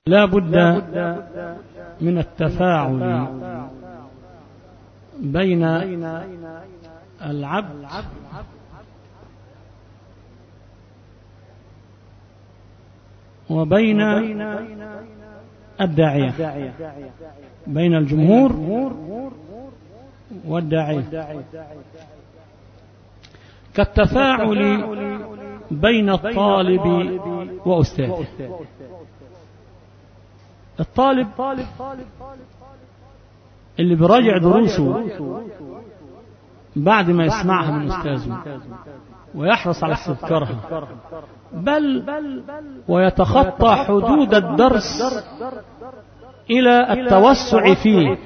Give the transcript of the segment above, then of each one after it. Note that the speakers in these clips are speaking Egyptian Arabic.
لا بد من التفاعل بين العبد وبين الداعية بين الجمهور والداعية كالتفاعل بين الطالب وأستاذه الطالب اللي بيراجع دروسه بعد ما يسمعها من أستاذه ويحرص على استذكارها بل ويتخطى حدود الدرس إلى التوسع فيه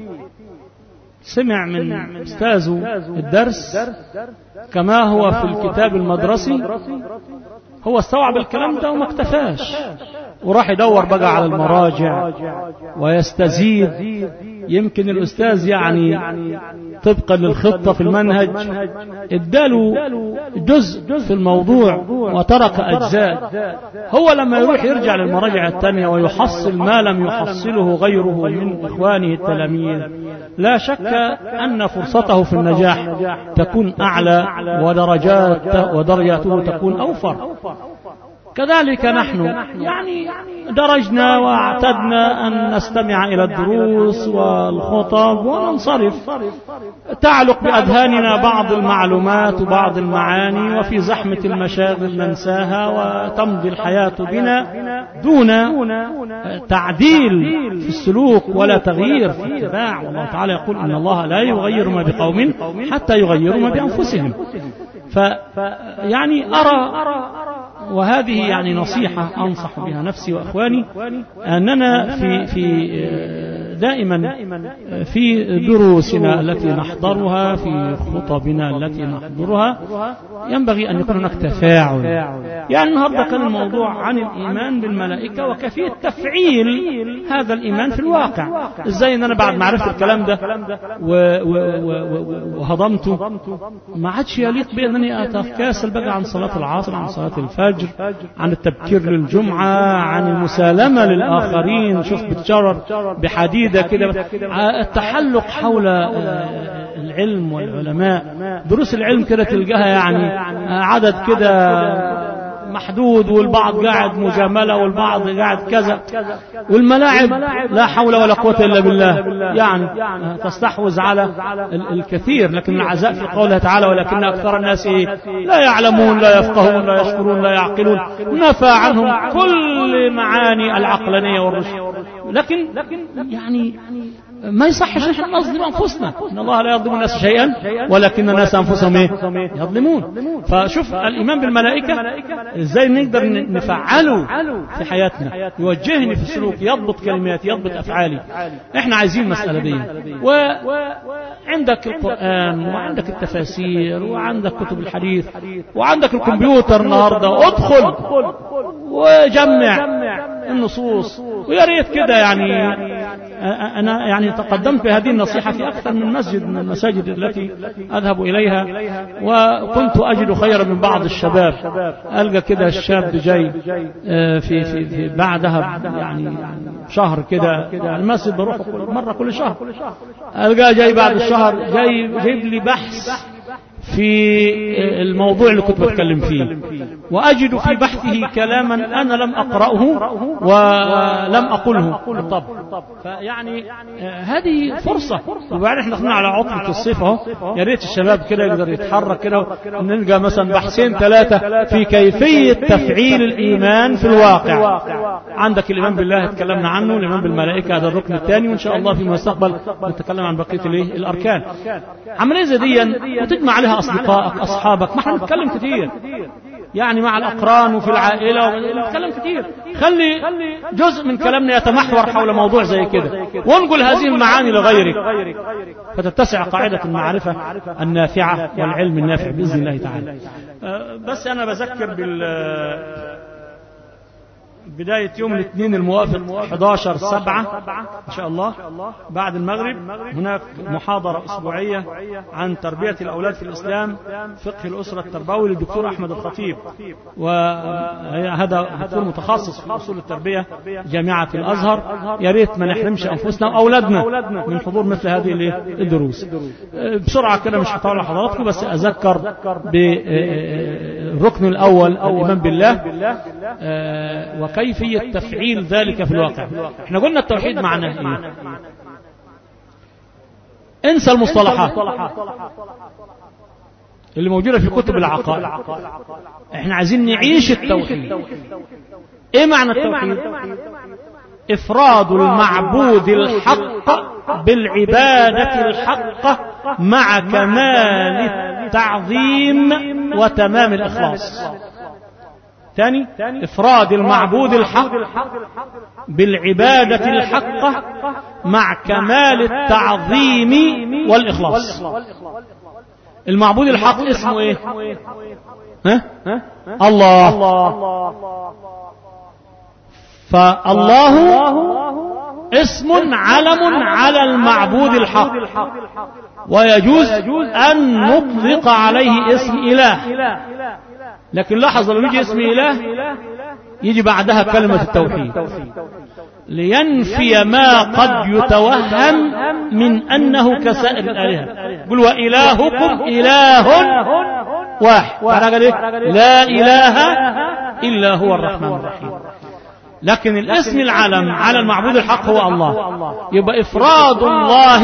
سمع من أستاذه الدرس كما هو في الكتاب المدرسي هو استوعب الكلام ده وما اكتفاش وراح يدور بقى على المراجع ويستزيد يمكن الأستاذ يعني طبقا للخطة في المنهج اداله جزء في الموضوع وترك أجزاء هو لما يروح يرجع للمراجع الثانية ويحصل ما لم يحصله غيره من إخوانه التلاميذ لا شك أن فرصته في النجاح تكون أعلى ودرجات ودرجاته تكون أوفر كذلك نحن يعني درجنا واعتدنا أن نستمع إلى الدروس والخطب وننصرف تعلق بأذهاننا بعض المعلومات وبعض المعاني وفي زحمة المشاغل ننساها وتمضي الحياة بنا دون تعديل في السلوك ولا تغيير في اتباع والله تعالى يقول إن الله لا يغير ما بقوم حتى يغيروا ما بأنفسهم فيعني أرى وهذه يعني نصيحة أنصح بها نفسي وأخواني أننا في في دائما في دروسنا التي نحضرها في خطبنا التي نحضرها ينبغي أن يكون هناك تفاعل يعني النهاردة كان الموضوع عن الإيمان بالملائكة وكيفية تفعيل هذا الإيمان في الواقع إزاي أن أنا بعد ما عرفت الكلام ده وهضمته ما عادش يليق بي أنني أتكاسل بقى عن صلاة العصر عن صلاة الفجر عن التبكير للجمعة عن المسالمة للآخرين شوف بتشرر بحديدة كده التحلق حول العلم والعلماء دروس العلم كده تلقاها يعني عدد كده محدود والبعض قاعد مجاملة والبعض قاعد كذا والملاعب لا حول ولا قوة إلا بالله يعني تستحوذ على الكثير لكن العزاء في قوله تعالى ولكن أكثر الناس لا يعلمون لا يفقهون لا يشكرون لا يعقلون نفى عنهم كل معاني العقلانية والرشد لكن يعني ما يصحش نحن نظلم انفسنا ان الله لا يظلم الناس شيئا ولكن الناس انفسهم ايه يظلمون فشوف الايمان بالملائكه ازاي نقدر نفعله في حياتنا يوجهني في السلوك يضبط كلماتي يضبط افعالي احنا عايزين المساله دي وعندك القران وعندك التفاسير وعندك كتب الحديث وعندك الكمبيوتر النهارده ادخل وجمع النصوص ويا ريت كده يعني أنا يعني تقدمت بهذه النصيحة في أكثر من مسجد من المساجد التي أذهب إليها وكنت أجد خيرا من بعض الشباب ألقى كده الشاب جاي في, في, في بعدها يعني شهر كده المسجد بروح مرة كل شهر ألقى جاي بعد الشهر جاي جايب لي بحث في الموضوع اللي كنت بتكلم فيه وأجد في بحثه كلاما أنا لم أقرأه ولم أقله بالطبع فيعني هذه فرصة وبعدين احنا دخلنا على عطلة الصيف اهو يا ريت الشباب كده يقدر يتحرك كده نلقى مثلا بحثين ثلاثة في كيفية تفعيل الإيمان في الواقع عندك الإيمان بالله اتكلمنا عنه الإيمان بالملائكة هذا الركن الثاني وإن شاء الله في المستقبل نتكلم عن بقية الايه الأركان عملية زي دي وتجمع عليها أصدقائك أصحابك ما احنا نتكلم كتير يعني مع الأقران وفي العائلة نتكلم كتير خلي جزء من كلامنا يتمحور حول موضوع زي كده وانقل هذه المعاني لغيرك فتتسع قاعدة المعرفة النافعة والعلم النافع بإذن الله تعالى بس أنا بذكر بال بداية يوم الاثنين الموافق 11 سبعة إن شاء الله بعد المغرب هناك محاضرة أسبوعية عن تربية الأولاد في الإسلام فقه الأسرة التربوي للدكتور أحمد الخطيب وهذا دكتور متخصص في أصول التربية جامعة الأزهر يا ريت ما نحرمش أنفسنا وأولادنا من حضور مثل هذه الدروس بسرعة كده مش هطول حضراتكم بس أذكر بالركن الأول الإيمان بالله وكيفية تفعيل ذلك في الواقع احنا قلنا التوحيد معناه ايه انسى المصطلحات اللي موجودة في كتب العقائد احنا عايزين نعيش التوحيد ايه معنى التوحيد افراد المعبود الحق بالعبادة الحقة مع كمال التعظيم وتمام الإخلاص ثاني إفراد المعبود الحق بالعبادة الحقة مع كمال التعظيم والإخلاص المعبود الحق اسمه ايه ها؟ الله فالله اسم علم على المعبود الحق ويجوز أن نطلق عليه اسم إله لكن لاحظ لو يجي اسم إله يجي بعدها كلمة التوحيد لينفي ما قد يتوهم من أنه كسائر الآلهة يقول وإلهكم إله واحد قال لا إله إلا هو الرحمن الرحيم لكن الاسم العلم على المعبود الحق هو الله يبقى إفراد الله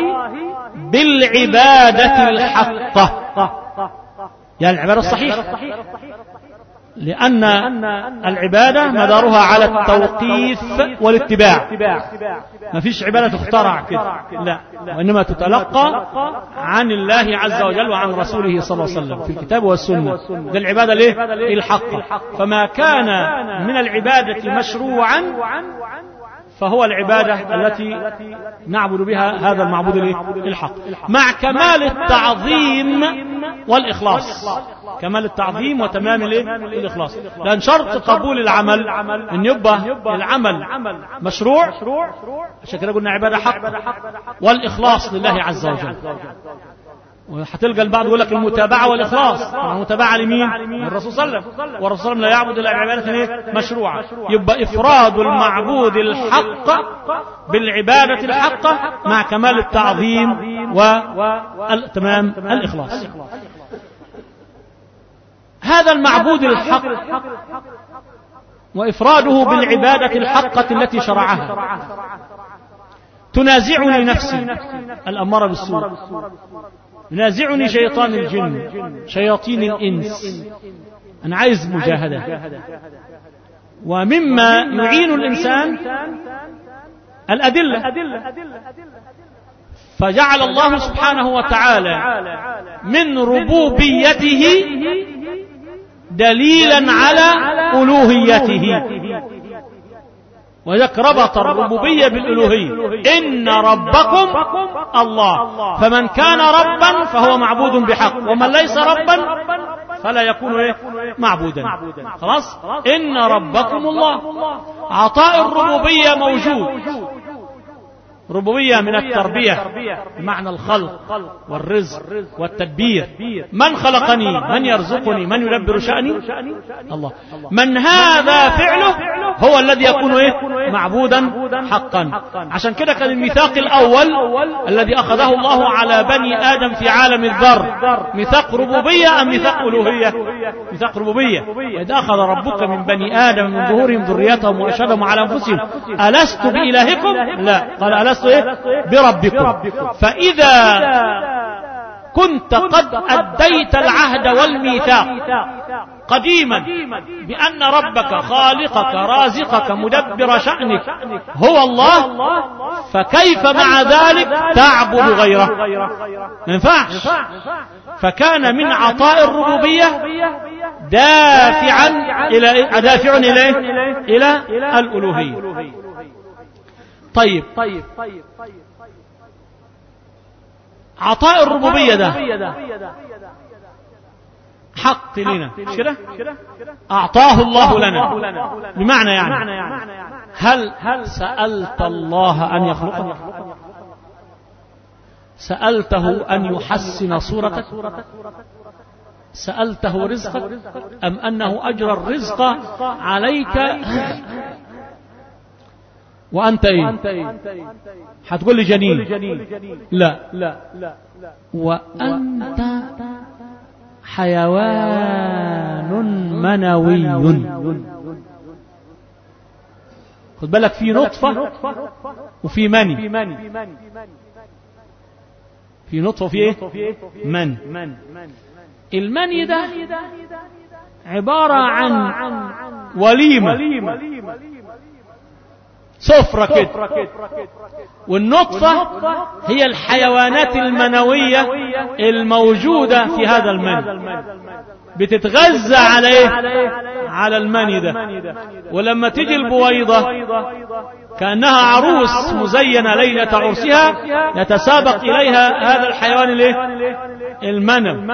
بالعبادة الحقة يعني العبادة الصحيحة لأن العبادة مدارها على التوقيف والاتباع ما فيش عبادة تخترع كده لا وإنما تتلقى عن الله عز وجل وعن رسوله صلى الله عليه وسلم في الكتاب والسنة ده العبادة ليه الحق فما كان من العبادة مشروعا فهو العبادة التي نعبد بها هذا المعبود الحق مع كمال التعظيم والإخلاص كمال التعظيم وتمام الإخلاص لأن شرط قبول العمل أن يبقى العمل مشروع عشان كده قلنا عبادة حق والإخلاص لله عز وجل وهتلقى البعض يقول لك المتابعة والإخلاص المتابعة لمين؟ للرسول صلى الله عليه وسلم والرسول صلى الله عليه وسلم لا يعبد إلا بعبادة إيه؟ مشروعة يبقى إفراد المعبود الحق بالعبادة الحقة مع كمال التعظيم وتمام الإخلاص هذا المعبود الحق وإفراده بالعبادة الحقة التي شرعها تنازعني نفسي الأمارة بالسوء ينازعني شيطان الجن شياطين الإنس أنا عايز مجاهدة ومما يعين الإنسان الأدلة فجعل الله سبحانه وتعالى من ربوبيته دليلا على ألوهيته وذلك ربط الربوبية بالألوهية إن ربكم الله فمن كان ربا فهو معبود بحق ومن ليس ربا فلا يكون إيه؟ معبودا خلاص إن ربكم الله عطاء الربوبية موجود ربوبية من التربية بمعنى الخلق والرزق والتدبير من خلقني من يرزقني من يدبر شأني الله من هذا فعله هو الذي يكون إيه؟ معبودا حقا عشان كده كان الميثاق الأول الذي أخذه الله على بني آدم في عالم الذر ميثاق ربوبية أم ميثاق ألوهية ميثاق ربوبية وإذ أخذ ربك من بني آدم من ظهورهم ذريتهم وأشهدهم على أنفسهم ألست بإلهكم لا قال ألست إيه؟ بربكم فإذا كنت قد أديت العهد والميثاق قديما بأن ربك خالقك رازقك مدبر شأنك هو الله فكيف مع ذلك تعبد غيره ما ينفعش فكان من عطاء الربوبية دافعا إلى دافع إليه إلى الألوهية طيب عطاء الربوبية ده حق لنا مش كده أعطاه الله لنا بمعنى يعني هل سألت الله أن يخلقك سألته أن يحسن صورتك سألته رزقك أم أنه أجرى الرزق عليك وأنت إيه هتقول لي جنين لا وأنت حيوان منوي خد بالك في نطفة وفي مني في نطفة وفي ايه من المني ده عبارة عن وليمة سفرة كده والنطفة هي الحيوانات المنوية الموجودة في هذا المني بتتغذى على ايه على المني ده ولما تيجي البويضة كأنها عروس مزينة ليلة عرسها يتسابق إليها هذا الحيوان الايه المنم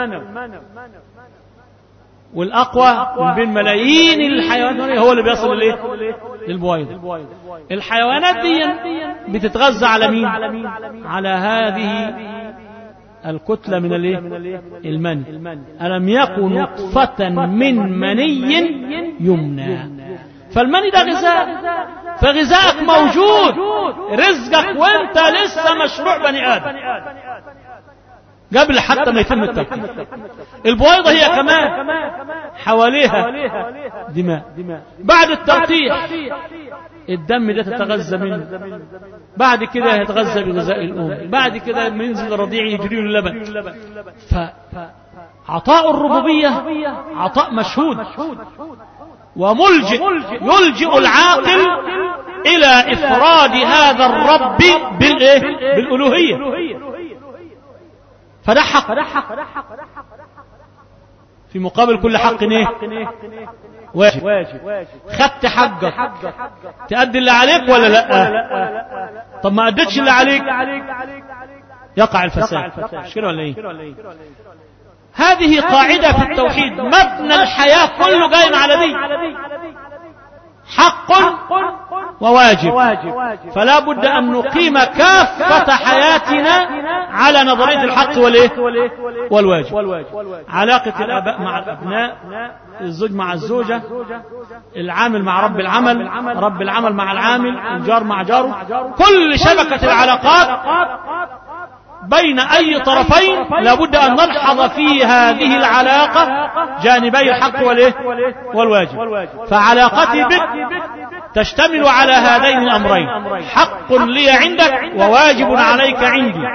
والأقوى من بين ملايين الحيوانات هو اللي بيصل للايه للبويضة الحيوانات دي بتتغذى على مين على هذه الكتلة من الايه المني ألم يكن نطفة من مني يمنى فالمني ده غذاء فغذائك موجود رزقك وانت لسه مشروع بني آدم قبل حتى ما يتم التفكير البويضة هي كمان حواليها دماء بعد التلقيح الدم ده تتغذى منه بعد كده يتغذى بغذاء الأم بعد كده لما ينزل الرضيع يجري له اللبن فعطاء الربوبية عطاء مشهود وملجئ يلجئ العاقل إلى إفراد هذا الرب بالإيه؟ بالألوهية فده حق في مقابل كل حق ايه واجب خدت حقك تأدي اللي عليك ولا لا طب ما أديتش اللي عليك يقع الفساد مش كده ولا ايه هذه قاعدة في التوحيد مبنى الحياة كله قايم على دي حق وواجب فلا بد أن نقيم كافة حياتنا على نظرية الحق والإيه والواجب علاقة الآباء مع الأبناء الزوج مع الزوجة العامل مع رب العمل رب العمل مع العامل الجار مع جاره كل شبكة العلاقات بين أي طرفين لابد أن نلحظ في هذه العلاقة جانبي الحق والإيه؟ والواجب فعلاقتي بك تشتمل على هذين الأمرين حق لي عندك وواجب عليك عندي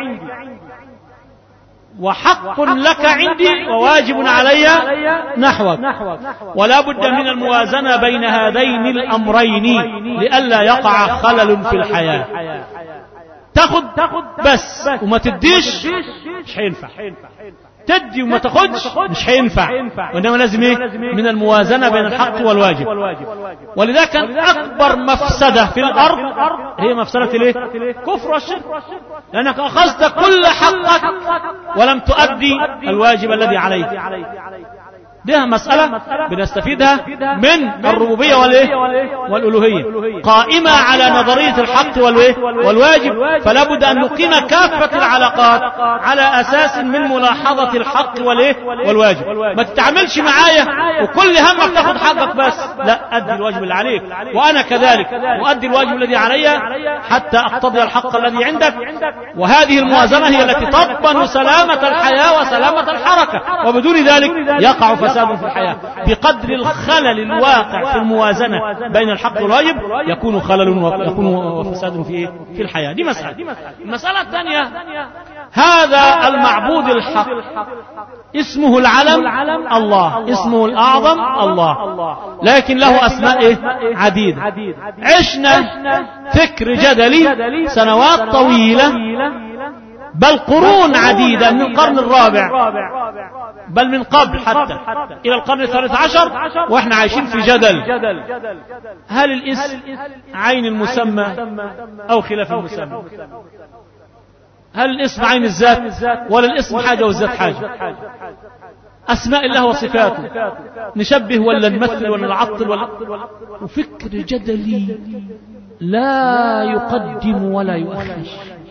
وحق لك عندي وواجب علي نحوك ولا بد من الموازنة بين هذين الأمرين لئلا يقع خلل في الحياة تاخد بس وما تديش مش هينفع تدي وما تاخدش مش هينفع وانما لازم ايه من الموازنه بين الحق والواجب ولذا كان اكبر مفسده في الارض هي مفسده الايه كفر والشرك لانك اخذت كل حقك ولم تؤدي الواجب الذي عليك دي مسألة بنستفيدها من الربوبية والإيه والألوهية قائمة على نظرية الحق والإيه والواجب فلا بد أن نقيم كافة العلاقات على أساس من ملاحظة الحق والإيه والواجب ما تتعاملش معايا وكل همك تاخد حقك بس لا أدي الواجب اللي عليك وأنا كذلك وأدي الواجب الذي علي حتى أقتضي الحق الذي عندك وهذه الموازنة هي التي تضمن سلامة الحياة وسلامة الحركة وبدون ذلك يقع فساد في الحياة بقدر الخلل الواقع في الموازنة بين الحق والواجب يكون خلل ويكون فساد في في الحياة دي مسألة المسألة الثانية هذا المعبود الحق اسمه العلم الله اسمه الأعظم الله لكن له أسماء إيه؟ عديدة عشنا فكر جدلي سنوات طويلة بل قرون عديدة من القرن الرابع بل من قبل حتى إلى القرن الثالث عشر وإحنا عايشين في جدل هل الاسم عين المسمى أو خلاف المسمى هل الاسم عين الذات ولا الاسم حاجة والذات حاجة أسماء الله وصفاته نشبه ولا نمثل ولا نعطل ولا وفكر جدلي لا يقدم ولا يؤخر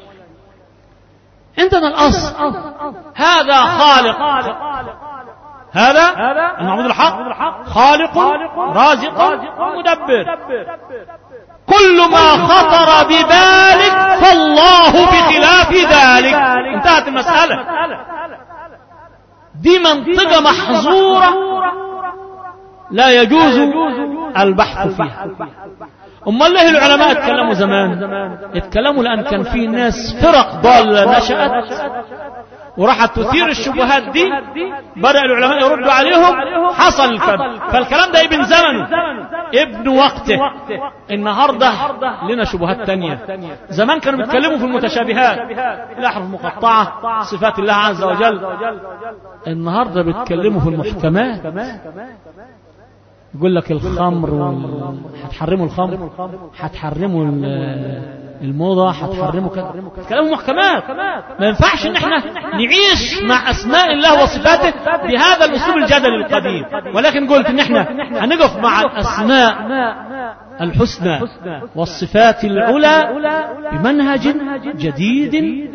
عندنا الأصل هذا خالق هذا المعبود الحق خالق رازق مدبر كل ما خطر ببالك فالله بخلاف ذلك انتهت المسألة دي منطقة محظورة لا يجوز البحث فيها أما الله العلماء اتكلموا زمان اتكلموا لأن كان في ناس فرق ضالة نشأت وراحت تثير الشبهات دي بدأ العلماء يردوا عليهم حصل الكلام فالكلام ده ابن زمنه ابن وقته النهاردة لنا شبهات تانية زمان كانوا بيتكلموا في المتشابهات الأحرف المقطعة صفات الله عز وجل النهاردة بيتكلموا في المحكمات يقول لك الخمر وال... هتحرموا الخمر هتحرموا الموضة هتحرموا كذا كلام محكمات ما ينفعش ان احنا نعيش مع اسماء الله وصفاته بهذا الاسلوب الجدلي القديم ولكن قلت ان احنا هنقف مع الاسماء الحسنى والصفات العلى بمنهج جديد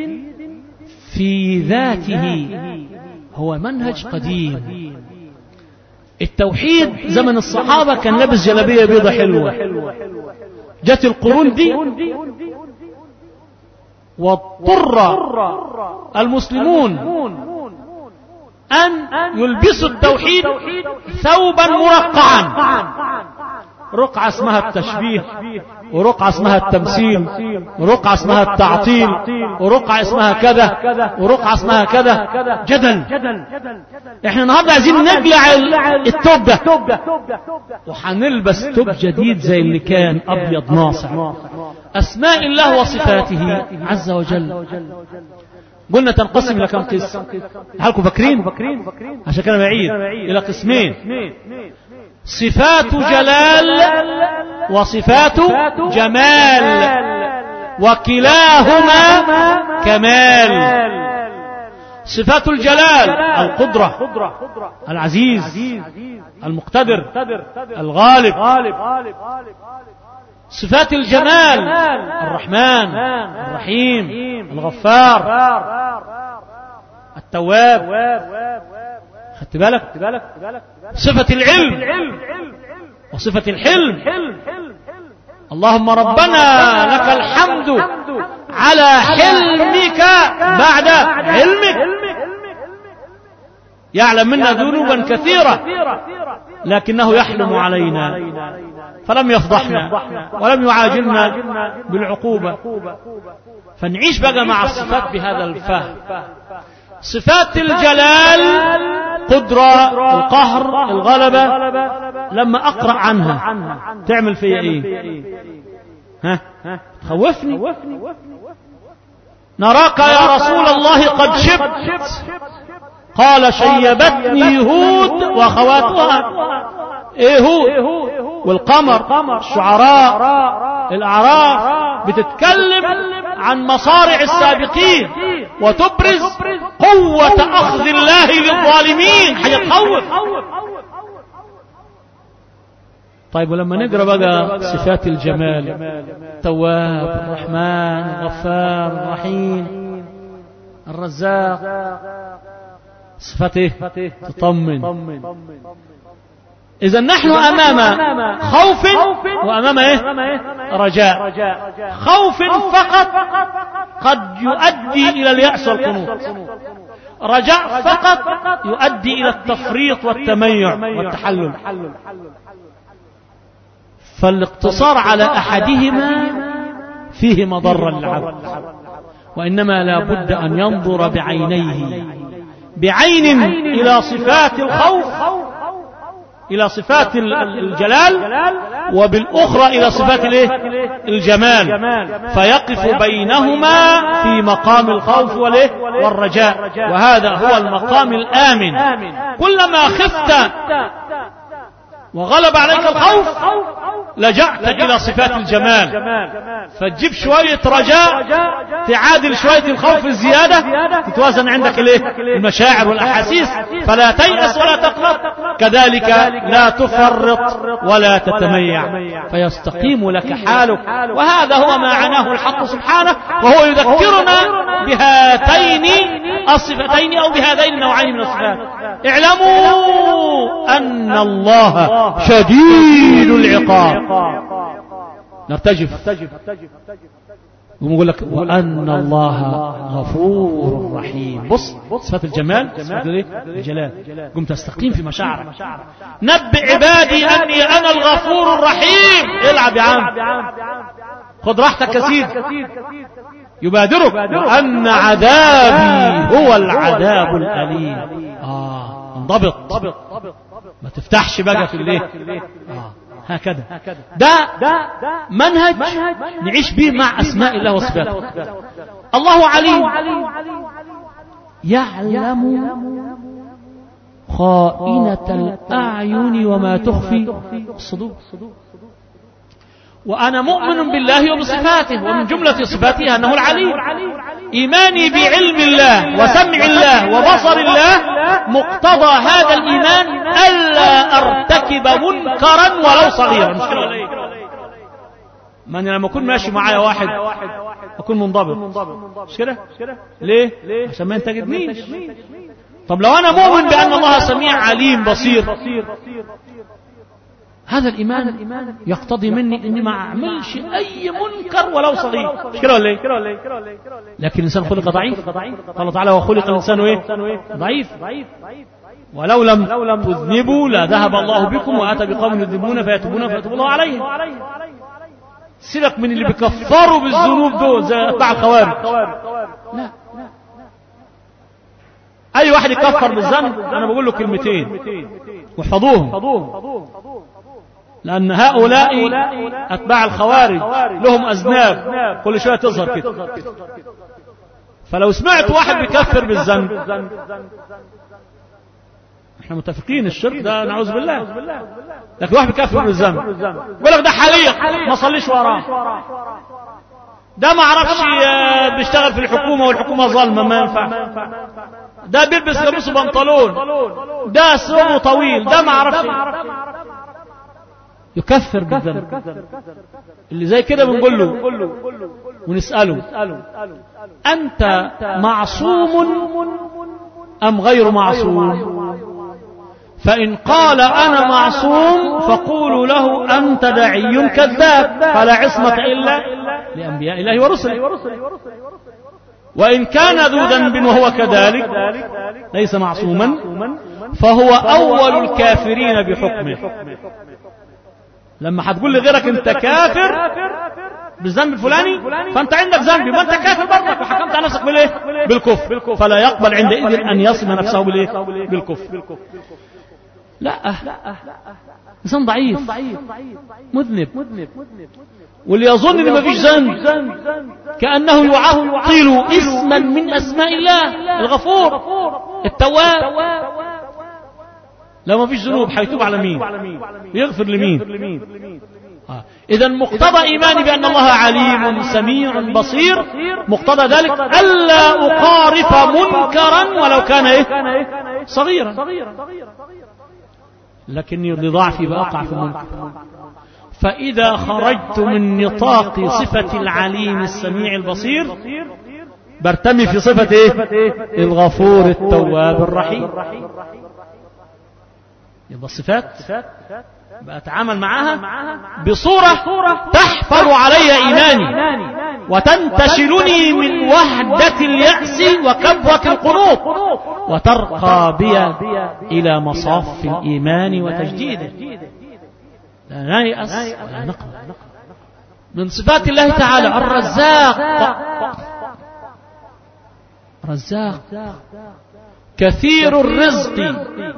في ذاته هو منهج قديم التوحيد زمن الصحابة كان لابس جلابية بيضة حلوة جت القرون دي واضطر المسلمون أن يلبسوا التوحيد ثوبا مرقعا رقعة اسمها التشبيه ورقعة اسمها التمثيل ورقعة اسمها التعطيل ورقعة اسمها كذا ورقعة اسمها كذا جدل احنا النهاردة عايزين نقلع التوب ده وحنلبس توب جديد زي اللي كان ابيض ناصع اسماء الله وصفاته عز وجل قلنا تنقسم الى كم قسم هلكم فاكرين عشان كده بعيد الى قسمين صفات جلال وصفات جمال وكلاهما كمال صفات الجلال القدرة العزيز المقتدر الغالب صفات الجمال الرحمن الرحيم الغفار التواب خدت بالك صفة العلم وصفة الحلم اللهم ربنا لك الحمد على حلمك بعد علمك يعلم منا ذنوبا كثيرة لكنه يحلم علينا فلم يفضحنا ولم يعاجلنا بالعقوبة فنعيش بقى مع الصفات بهذا الفهم صفات الجلال قدرة القهر الغلبة لما أقرأ عنها تعمل فيا إيه ها تخوفني نراك يا رسول الله قد شبت قال شيبتني هود وأخواتها ايه هود والقمر الشعراء الأعراف بتتكلم عن مصارع السابقين وتبرز قوة أخذ الله للظالمين حاجة تخوف طيب ولما نقرا بقى صفات الجمال التواب الرحمن الغفار الرحيم الرزاق صفات ايه تطمن إذا نحن أمام خوف وأمام إيه؟ رجاء خوف فقط قد يؤدي إلى اليأس والقنوط رجاء فقط يؤدي إلى التفريط والتميع والتحلل فالاقتصار على أحدهما فيه مضرة للعبد وإنما لا بد أن ينظر بعينيه بعين إلى صفات الخوف إلى صفات الجلال وبالأخرى إلى صفات الجمال فيقف بينهما في مقام الخوف والرجاء وهذا هو المقام الآمن كلما خفت وغلب عليك الخوف لجأت إلى صفات الجمال فتجيب شوية رجاء تعادل شوية الخوف الزيادة تتوازن عندك الايه المشاعر والأحاسيس فلا تيأس ولا تقنط كذلك لا تفرط ولا تتميع فيستقيم لك حالك وهذا هو ما عناه الحق سبحانه وهو يذكرنا بهاتين الصفتين أو بهذين النوعين من الصفات اعلموا أن الله شديد العقاب نرتجف ونقول لك وأن الله غفور رحيم بص صفات الجمال صفات الجلال قمت تستقيم في مشاعرك نبئ عبادي أني أنا الغفور الرحيم العب يا عم خذ راحتك يا سيدي يبادرك وأن عذابي هو العذاب الأليم آه انضبط ما تفتحش بقى في الليل آه. هكذا ده منهج نعيش به مع أسماء الله وصفاته الله عليم يعلم خائنة الأعين وما تخفي الصدور وأنا مؤمن بالله وبصفاته ومن جملة صفاته أنه العليم إيماني بعلم الله وسمع الله وبصر الله مقتضى هذا الإيمان ألا أرتكب منكرا ولو صغيرا مش كده ما أنا لما أكون ماشي معايا واحد أكون منضبط مش كده ليه عشان ما ينتقدنيش طب لو أنا مؤمن بأن الله سميع عليم بصير هذا الإيمان يقتضي مني أني ما أعملش أي منكر ولو صغير مش كده ولا إيه لكن الإنسان خلق ضعيف قال تعالى وخلق الإنسان إيه ضعيف ولو لم تذنبوا لا ذهب الله بكم وأتى بقوم يذنبون فيتوبون فيتوب الله عليهم سيبك من اللي بيكفروا بالذنوب دول زي اتباع الخوارج لا اي واحد يكفر بالذنب انا بقول له كلمتين واحفظوهم لأن هؤلاء أتباع الخوارج لهم أذناب كل شوية تظهر كده فلو سمعت واحد بيكفر بالذنب احنا متفقين الشرك ده نعوذ بالله لكن واحد بيكفر بالذنب يقول لك ده حليق ما صليش وراه ده ما عرفش بيشتغل في الحكومة والحكومة ظلمة ما ينفع ده بيلبس قميص وبنطلون ده ثوبه طويل ده ما عرفش يكفر بالذنب اللي زي كده بنقول له ونسأله أنت معصوم أم غير معصوم فإن قال أنا معصوم فقولوا له أنت دعي كذاب فلا عصمة إلا لأنبياء الله ورسله وإن كان ذو ذنب وهو كذلك ليس معصوما فهو أول الكافرين بحكمه لما هتقول لغيرك انت كافر بالذنب الفلاني فانت عندك ذنب ما انت كافر برضك وحكمت على نفسك بالايه بالكفر فلا يقبل عندئذ ان يصم نفسه بالايه بالكفر لا انسان ضعيف مذنب واللي يظن ان مفيش ذنب كانه يعطل اسما من اسماء الله الغفور التواب لو ما فيش ذنوب هيتوب على مين يغفر لمين آه. إذا مقتضى إيماني بأن الله عليم سميع بصير مقتضى ذلك ألا أقارف منكرا ولو كان إيه صغيرا لكني لضعفي بأقع في المنكر فإذا خرجت من نطاق صفة العليم السميع البصير برتمي في صفة إيه الغفور التواب الرحيم يبقى الصفات بأتعامل معها بصورة تحفر علي إيماني وتنتشلني من وحدة اليأس وكبوة القلوب وترقى بي إلى مصاف الإيمان وتجديده لا نيأس ولا نقم من صفات الله تعالى الرزاق رزاق كثير الرزق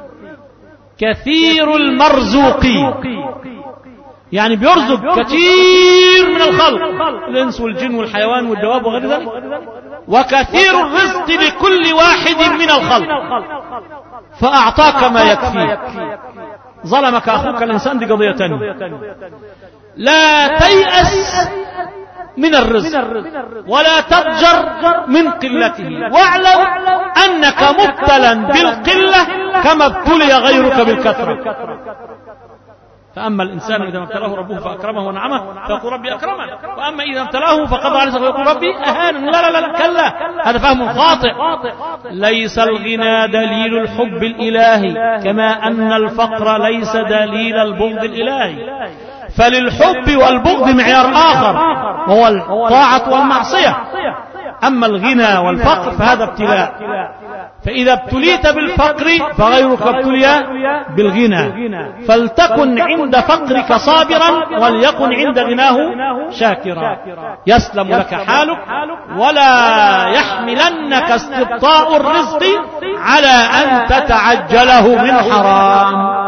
كثير المرزوق يعني بيرزق كثير من الخلق الإنس والجن والحيوان والدواب وغير ذلك وكثير الرزق لكل واحد من الخلق فأعطاك ما يكفيك ظلمك أخوك الإنسان دي قضية تانية لا تيأس من الرزق ولا تضجر من قلته واعلم أنك مبتلا بالقلة كما ابتلي غيرك بالكثرة فأما الإنسان إذا ما ابتلاه ربه فأكرمه ونعمه فيقول ربي أكرمن وأما إذا ابتلاه فقضى عليه فيقول ربي أهان لا لا لا كلا هذا فهم خاطئ ليس الغنى دليل الحب الإلهي كما أن الفقر ليس دليل البغض الإلهي فللحب والبغض معيار آخر وهو الطاعة والمعصية أما الغنى والفقر فهذا ابتلاء فإذا ابتليت بالفقر فغيرك ابتلي بالغنى فلتكن عند فقرك صابرا وليكن عند غناه شاكرا يسلم لك حالك ولا يحملنك استبطاء الرزق على أن تتعجله من حرام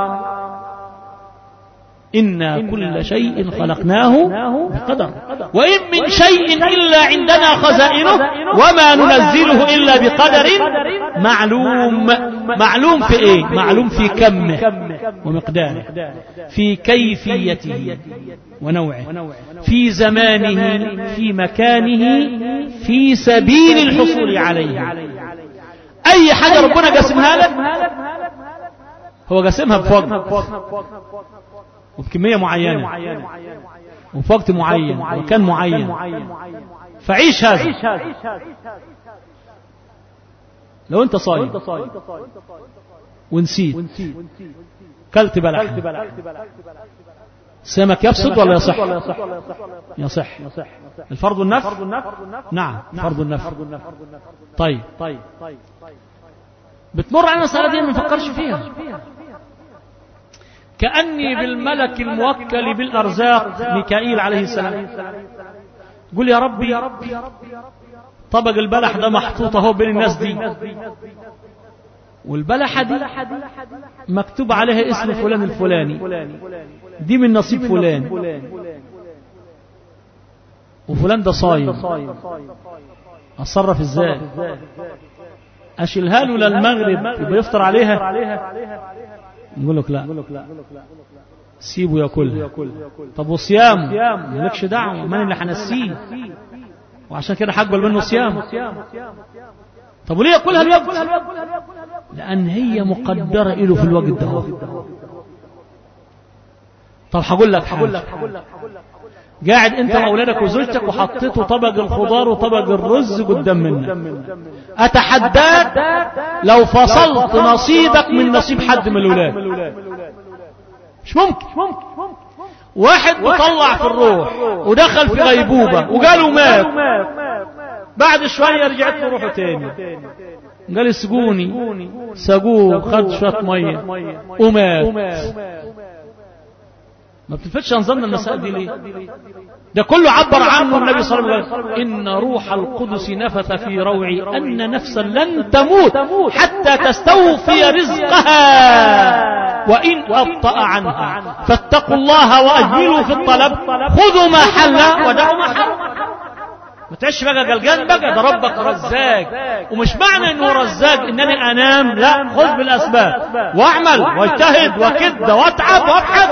إنا كل شيء خلقناه بقدر وإن من شيء إلا عندنا خزائنه وما ننزله إلا بقدر معلوم معلوم في إيه معلوم في كمه ومقداره في كيفيته ونوعه في زمانه في مكانه في سبيل الحصول عليه أي حاجة ربنا قسمها لك هو قسمها بفضل وبكمية معينة وفي وقت معين وكان معين فعيش هذا لو انت صايم ونسيت كلت بلح صيامك يفسد ولا يصح يصح الفرض والنفر نعم فرض النفر طيب بتمر على المسألة دي ما نفكرش فيها كأني بالملك الموكل بالأرزاق ميكائيل عليه السلام قل يا ربي طبق البلح ده محطوط اهو بين الناس دي والبلحة دي مكتوب عليها اسم فلان الفلاني دي من نصيب فلان وفلان ده صايم اتصرف ازاي اشيلها له للمغرب يبقى يفطر عليها نقول لك لا سيبه ياكلها طب وصيام مالكش دعوه من اللي هنسيه وعشان كده هقبل منه صيام طب وليه ياكلها الوقت لان هي مقدره له في الوقت ده طب هقول لك حاجه قاعد انت واولادك وزوجتك وحطيتوا طبق الخضار وطبق الرز قدام منك اتحداك لو فصلت نصيبك من نصيب حد من الاولاد مش ممكن واحد مطلع في الروح ودخل في غيبوبة وقالوا مات بعد شوية رجعت له روحه تاني قال اسقوني سقوه خد شوية مية ومات ما بتلفتش انظرنا المسائل دي ليه ده كله عبر عنه النبي صلى الله عليه وسلم ان روح القدس نفث في روعي ان نفسا لن تموت حتى تستوفي رزقها وان ابطا عنها فاتقوا الله واجملوا في الطلب خذوا ما حل ودعوا ما حرم ما تعيش بقى قلقان بقى ده ربك رزاق ومش معنى انه رزاق انني انام لا خذ بالاسباب واعمل واجتهد وكد واتعب وابحث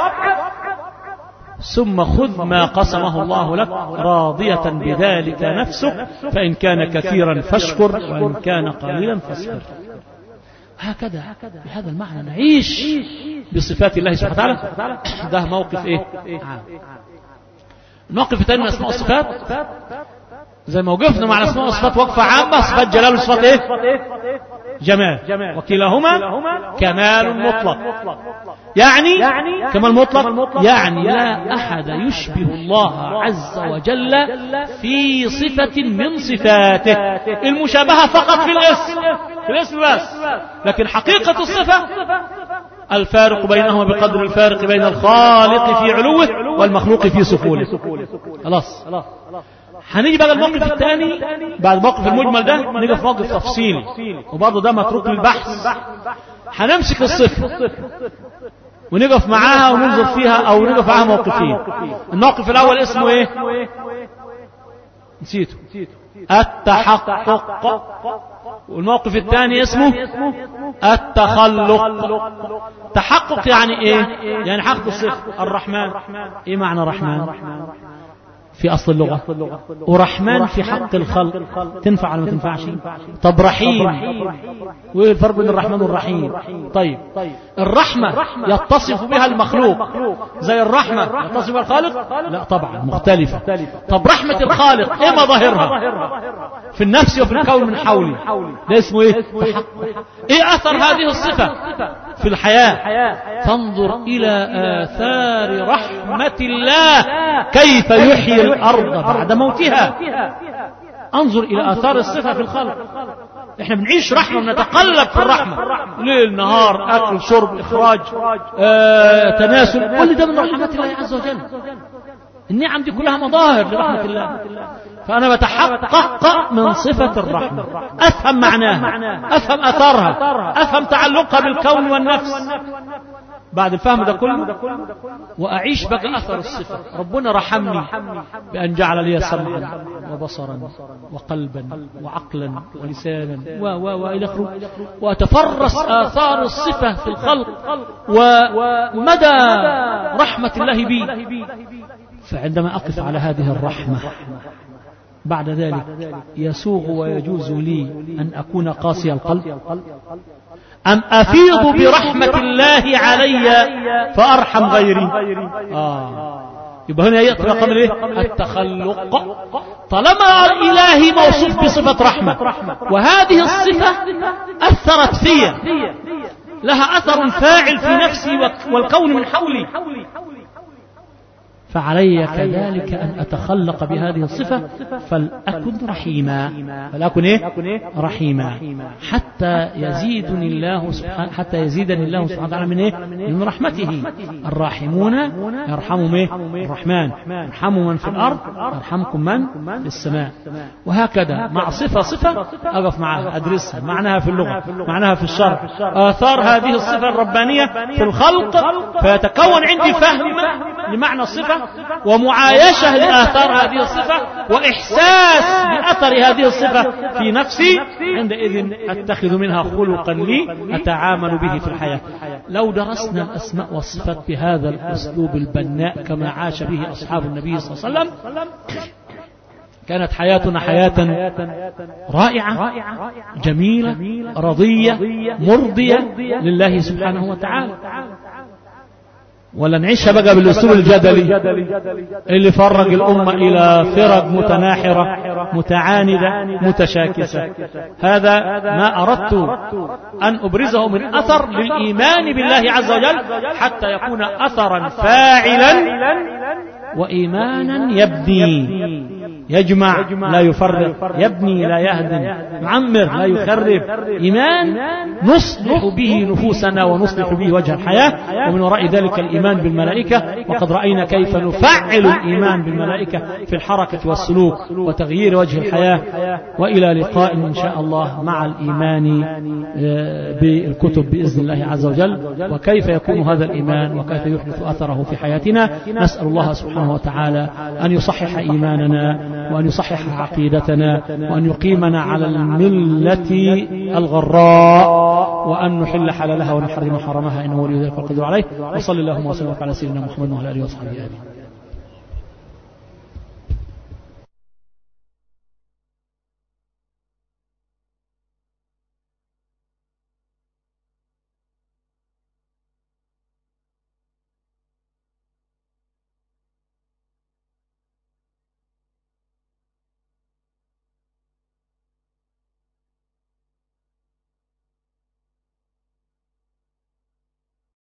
ثم خذ ما قسمه الله لك راضية بذلك نفسك فإن كان كثيرا فاشكر وإن كان قليلا فاصبر هكذا بهذا المعنى نعيش بصفات الله سبحانه وتعالى ده موقف ايه عام الموقف الثاني من اسماء الصفات زي ما وقفنا مع الاسماء والصفات وقفه عامه صفات جلال وصفات ايه جمال وكلاهما كمال مطلق يعني كمال مطلق يعني لا أحد يشبه الله عز وجل في صفة من صفاته المشابهة فقط في الاسم في الاسم بس لكن حقيقة الصفة الفارق بينهما بقدر الفارق بين الخالق في علوه والمخلوق في سفوله خلاص هنيجي بقى الموقف الثاني بعد الموقف المجمل ده نيجي في موقف تفصيلي وبرضه ده متروك للبحث هنمسك الصفة ونقف معاها وننظر فيها او نقف معاها موقفين الموقف الاول اسمه ايه نسيته التحقق والموقف الثاني اسمه التخلق تحقق يعني ايه يعني حق الصفة الرحمن ايه معنى رحمن في أصل اللغة ورحمن في حق الخلق تنفع ولا ما تنفعش طب رحيم وايه الفرق بين الرحمن والرحيم طيب الرحمة يتصف بها المخلوق زي الرحمة يتصف بها الخالق لا طبعا مختلفة طب رحمة الخالق ايه مظاهرها في النفس وفي الكون من حولي ده اسمه ايه تحقق ايه اثر هذه الصفة في الحياة تنظر الى اثار رحمة الله كيف يحيي الارض بعد موتها انظر الى اثار الصفة في الخلق احنا بنعيش رحمة ونتقلب في الرحمة ليل نهار اكل شرب اخراج آه، تناسل كل ده من رحمات الله عز وجل النعم دي كلها مظاهر لرحمة الله فأنا بتحقق من صفة الرحمة أفهم معناها أفهم أثرها أفهم تعلقها بالكون والنفس بعد الفهم ده كله وأعيش بقى أثر الصفة ربنا رحمني بأن جعل لي سمعا وبصرا وقلبا وعقلا ولسانا و و وإلى آخره وأتفرس آثار الصفة في الخلق ومدى رحمة الله بي فعندما أقف على هذه الرحمة بعد ذلك يسوغ ويجوز لي أن أكون قاسي القلب أم أفيض برحمة الله علي فأرحم غيري آه. يبقى هنا يأتي رقم الايه التخلق طالما إلهي موصوف بصفة رحمة وهذه الصفة أثرت في لها أثر فاعل في نفسي والكون من حولي فعلي كذلك أن أتخلق بهذه الصفة فلأكن رحيما فلأكن إيه؟ رحيما حتى يزيدني الله سبحانه حتى يزيدني الله سبحانه وتعالى من إيه؟ من رحمته الراحمون يرحمهم إيه؟ الرحمن يرحموا من في الأرض يرحمكم من في السماء وهكذا مع صفة صفة أقف معها أدرسها معناها في اللغة معناها في الشرع آثار هذه الصفة الربانية في الخلق فيتكون عندي فهم لمعنى الصفة ومعايشة لآثار هذه الصفة وإحساس بأثر هذه الصفة في نفسي عندئذ أتخذ منها خلقا لي أتعامل به في الحياة لو درسنا الأسماء والصفات بهذا الأسلوب البناء كما عاش به أصحاب النبي صلى الله عليه وسلم كانت حياتنا حياة رائعة جميلة رضية مرضية لله سبحانه وتعالى ولا نعيشها بقى بالاسلوب الجدلي اللي فرق الامه الى فرق متناحره متعانده متشاكسه هذا ما اردت ان ابرزه من اثر للايمان بالله عز وجل حتى يكون اثرا فاعلا وايمانا يبني يجمع لا يفرق يبني لا يهدم يعمر لا يخرب إيمان نصلح به نفوسنا ونصلح به وجه الحياة ومن وراء ذلك الإيمان بالملائكة وقد رأينا كيف نفعل الإيمان بالملائكة في الحركة والسلوك وتغيير وجه الحياة وإلى لقاء إن شاء الله مع الإيمان بالكتب بإذن الله عز وجل وكيف يكون هذا الإيمان وكيف يحدث أثره في حياتنا نسأل الله سبحانه وتعالى أن يصحح إيماننا وأن يصحح عقيدتنا وأن يقيمنا على الملة الغراء وأن نحل حلالها ونحرم حرمها إنه ولي ذلك والقدر عليه وصلى اللهم وسلم على سيدنا محمد وعلى آله وصحبه آمين